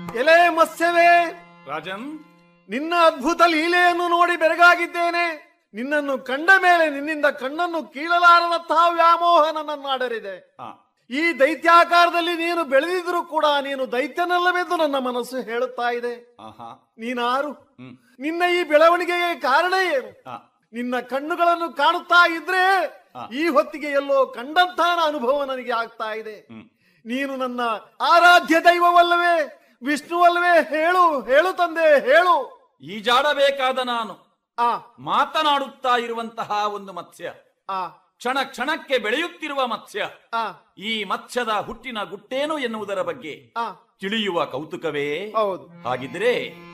ಎಲೆ ಮತ್ಸ್ಯವೇ ರಾಜನ್ ನಿನ್ನ ಅದ್ಭುತ ಲೀಲೆಯನ್ನು ನೋಡಿ ಬೆರಗಾಗಿದ್ದೇನೆ ನಿನ್ನನ್ನು ಕಂಡ ಮೇಲೆ ನಿನ್ನಿಂದ ಕಣ್ಣನ್ನು ಕೀಳಲಾರದಂತಹ ವ್ಯಾಮೋಹ ನನ್ನನ್ನು ಆಡರಿದೆ ಆ, ಈ ದೈತ್ಯಾಕಾರದಲ್ಲಿ ನೀನು ಬೆಳೆದಿದ್ರು ಕೂಡ ನೀನು ದೈತ್ಯನಲ್ಲವೆಂದು ನನ್ನ ಮನಸ್ಸು ಹೇಳುತ್ತಾ ಇದೆ ಆಹಾ ನೀನಾರು ಹ್ಮ್ ನಿನ್ನ ಈ ಬೆಳವಣಿಗೆಗೆ ಕಾರಣ ಏನು ಆ, ನಿನ್ನ ಕಣ್ಣುಗಳನ್ನು ಕಾಣುತ್ತಾ ಇದ್ರೆ ಆ. ಈ ಹೊತ್ತಿಗೆ ಎಲ್ಲೋ ಕಂಡಂತಹ ಅನುಭವ ನನಗೆ ಆಗ್ತಾ ಇದೆ ಹ್ಮ್ ನೀನು ನನ್ನ ಆರಾಧ್ಯ ದೈವವಲ್ಲವೇ ವಿಷ್ಣುವಲ್ಲವೇ ಹೇಳು ಹೇಳು ತಂದೆ ಹೇಳು ಈಜಾಡಬೇಕಾದ ನಾನು ಆ ಮಾತನಾಡುತ್ತಾ ಇರುವಂತಹ ಒಂದು ಮತ್ಸ್ಯ ಆ ಕ್ಷಣ ಕ್ಷಣಕ್ಕೆ ಬೆಳೆಯುತ್ತಿರುವ ಮತ್ಸ್ಯ ಆ ಈ ಮತ್ಸ್ಯದ ಹುಟ್ಟಿನ ಗುಟ್ಟೇನು ಎನ್ನುವುದರ ಬಗ್ಗೆ ಆ ತಿಳಿಯುವ ಕೌತುಕವೇ ಹೌದು ಹಾಗಿದ್ರೆ